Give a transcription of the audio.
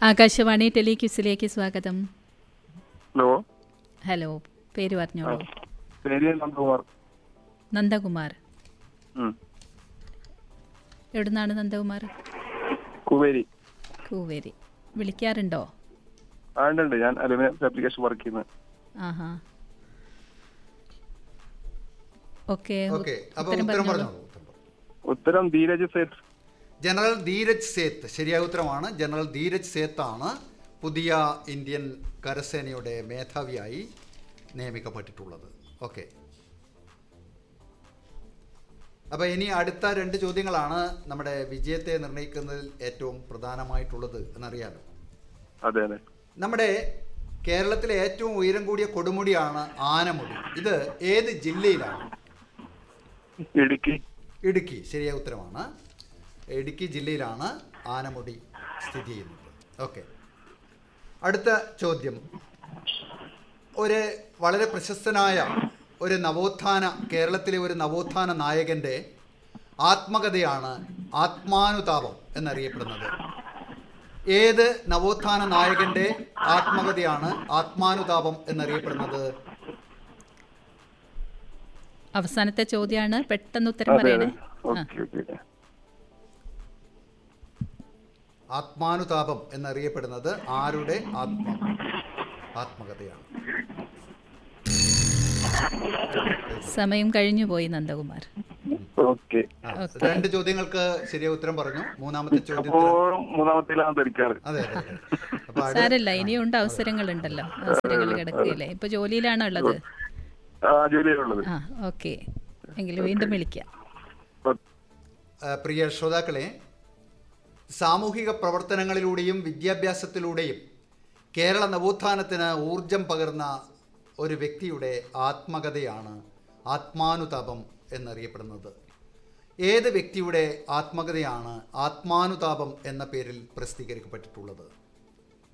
ആകാശവാണി ടെലിക്യൂസിലേക്ക് സ്വാഗതം hello hello പേര് പറഞ്ഞോളൂ പേര് നന്ദകുമാർ നന്ദകുമാർ ഉം. എവിടുന്നാണ് നന്ദകുമാർ കുവേരി കൂവേരി വിളിക്കാറുണ്ടോ ആ ഉണ്ട് ഉണ്ട് ഞാൻ അലുമിനിയം ഫാബ്രിക്കേഷൻ വർക്ക് ചെയ്യുന്നത് ആഹാ ഓക്കെ ഓക്കെ അപ്പൊ ഉത്തരം ഉത്തരം പറഞ്ഞോളൂ പറഞ്ഞോളൂ ഉത്തരം പറഞ്ഞോളൂ. ഉത്തരം ധീരജ് സേത്ത് ജനറൽ ധീരജ് സേത്ത് ശരിയായ ഉത്തരമാണ് ജനറൽ ധീരജ് സേത്താണ് പുതിയ ഇന്ത്യൻ കരസേനയുടെ മേധാവിയായി നിയമിക്കപ്പെട്ടിട്ടുള്ളത് ഓക്കെ അപ്പോൾ ഇനി അടുത്ത രണ്ട് ചോദ്യങ്ങളാണ് നമ്മുടെ വിജയത്തെ നിർണ്ണയിക്കുന്നതിൽ ഏറ്റവും പ്രധാനമായിട്ടുള്ളത് എന്നറിയാലോ അതെ അതെ നമ്മുടെ കേരളത്തിലെ ഏറ്റവും ഉയരം കൂടിയ കൊടുമുടിയാണ് ആനമുടി ഇത് ഏത് ജില്ലയിലാണ് ഇടുക്കി ഇടുക്കി ശരിയായ ഉത്തരമാണ് ഇടുക്കി ജില്ലയിലാണ് ആനമുടി സ്ഥിതി ചെയ്യുന്നത് ഓക്കെ അടുത്ത ചോദ്യം ഒരു വളരെ പ്രശസ്തനായ ഒരു നവോത്ഥാന കേരളത്തിലെ ഒരു നവോത്ഥാന നായകൻ്റെ ആത്മകഥയാണ് ആത്മാനുതാപം എന്നറിയപ്പെടുന്നത് ഏത് നവോത്ഥാന നായകൻ്റെ ആത്മകഥയാണ് ആത്മാനുതാപം എന്നറിയപ്പെടുന്നത് അവസാനത്തെ ചോദ്യമാണ് പെട്ടെന്ന് ഉത്തരം അതെ അതെ പറയണേ ആ ഓക്കെ ഓക്കെ ആത്മാനുതാപം എന്നറിയപ്പെടുന്നത് ആരുടെ ആത്മ ആത്മകഥയാണ് സമയം കഴിഞ്ഞു പോയി നന്ദകുമാർ ഓക്കെ ആ, ഓക്കേ. രണ്ട് ചോദ്യങ്ങൾക്ക് ശരിയായ ഉത്തരം പറഞ്ഞു മൂന്നാമത്തെ അപ്പോ ചോദ്യത്തിന് മൂന്നാമത്തേലാണ് ധരിക്കാറ് അതെ അതെ അതെ അപ്പൊ അടുത്ത- സാരല്ല ഇനിയുണ്ട് അവസരങ്ങളുണ്ടല്ലോ അവസരങ്ങൾ കിടക്കുകയില്ലേ ഇപ്പൊ ജോലിയിലാണോ ഉള്ളത് ആ ജോലിയിലുള്ളത് ആ ഓക്കെ എങ്കിൽ വീണ്ടും വിളിക്കാം ആ, പ്രിയ ശ്രോതാക്കളെ സാമൂഹിക പ്രവർത്തനങ്ങളിലൂടെയും വിദ്യാഭ്യാസത്തിലൂടെയും കേരള നവോത്ഥാനത്തിന് ഊർജം പകർന്ന ഒരു വ്യക്തിയുടെ ആത്മകഥയാണ് ആത്മാനുതാപം എന്നറിയപ്പെടുന്നത് ഏത് വ്യക്തിയുടെ ആത്മകഥയാണ് ആത്മാനുതാപം എന്ന പേരിൽ പ്രസിദ്ധീകരിക്കപ്പെട്ടിട്ടുള്ളത്